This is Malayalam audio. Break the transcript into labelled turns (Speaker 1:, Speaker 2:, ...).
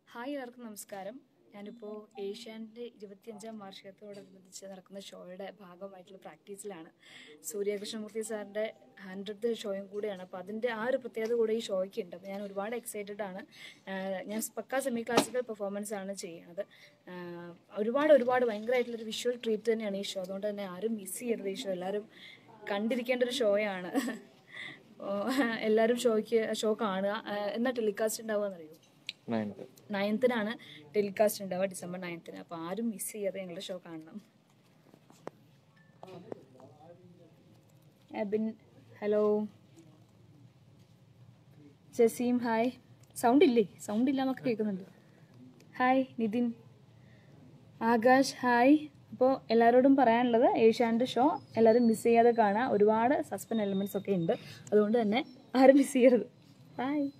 Speaker 1: ഹായ് എല്ലാവർക്കും നമസ്കാരം ഞാനിപ്പോൾ ഏഷ്യാൻ്റെ ഇരുപത്തിയഞ്ചാം വാർഷികത്തോടനുബന്ധിച്ച് നടക്കുന്ന ഷോയുടെ ഭാഗമായിട്ടുള്ള പ്രാക്ടീസിലാണ് സൂര്യകൃഷ്ണമൂർത്തി സാറിൻ്റെ ഹൺഡ്രഡ് ഷോയും കൂടെയാണ് അപ്പോൾ അതിൻ്റെ ആ ഒരു പ്രത്യേകത കൂടെ ഈ ഷോയ്ക്ക് ഉണ്ട് അപ്പോൾ ഞാൻ ഒരുപാട് എക്സൈറ്റഡ് ആണ് ആഹ് ഞാൻ പക്ക സെമി ക്ലാസിക്കൽ പെർഫോമൻസ് ആണ് ചെയ്യുന്നത് ആഹ് ഒരുപാട് ഒരുപാട് ഭയങ്കരമായിട്ടുള്ളൊരു വിഷ്വൽ ട്രീറ്റ് തന്നെയാണ് ഈ ഷോ അതുകൊണ്ട് തന്നെ ആരും മിസ് ചെയ്യരുത് ഈ ഷോ എല്ലാവരും കണ്ടിരിക്കേണ്ട ഒരു ഷോയാണ് അപ്പോൾ എല്ലാവരും ഷോയ്ക്ക് ഷോ കാണുക ആഹ് എന്നാ ടെലികാസ്റ്റ് ഉണ്ടാവുക
Speaker 2: നയൻത്
Speaker 1: നയൻത്തിനാണ് ടെലികാസ്റ്റ് ഉണ്ടാവുക ഡിസംബർ നയൻത്തിന് അപ്പോൾ ആരും മിസ് ചെയ്യാതെ ഞങ്ങളുടെ ഷോ കാണണം Abin hello Jaseem hi sound ഇല്ലേ സൗണ്ട് ഇല്ല നമുക്ക് കേൾക്കുന്നുണ്ട് ഹായ് നിതിൻ ആകാശ് ഹായ് അപ്പോൾ എല്ലാവരോടും പറയാനുള്ളത് ഏഷ്യാൻ്റെ ഷോ എല്ലാവരും മിസ് ചെയ്യാതെ കാണുക ഒരുപാട് സസ്പെൻസ് എലമെൻറ്റ്സ് ഒക്കെ ഉണ്ട് അതുകൊണ്ട് തന്നെ ആരും മിസ് ചെയ്യരുത് ഹായ്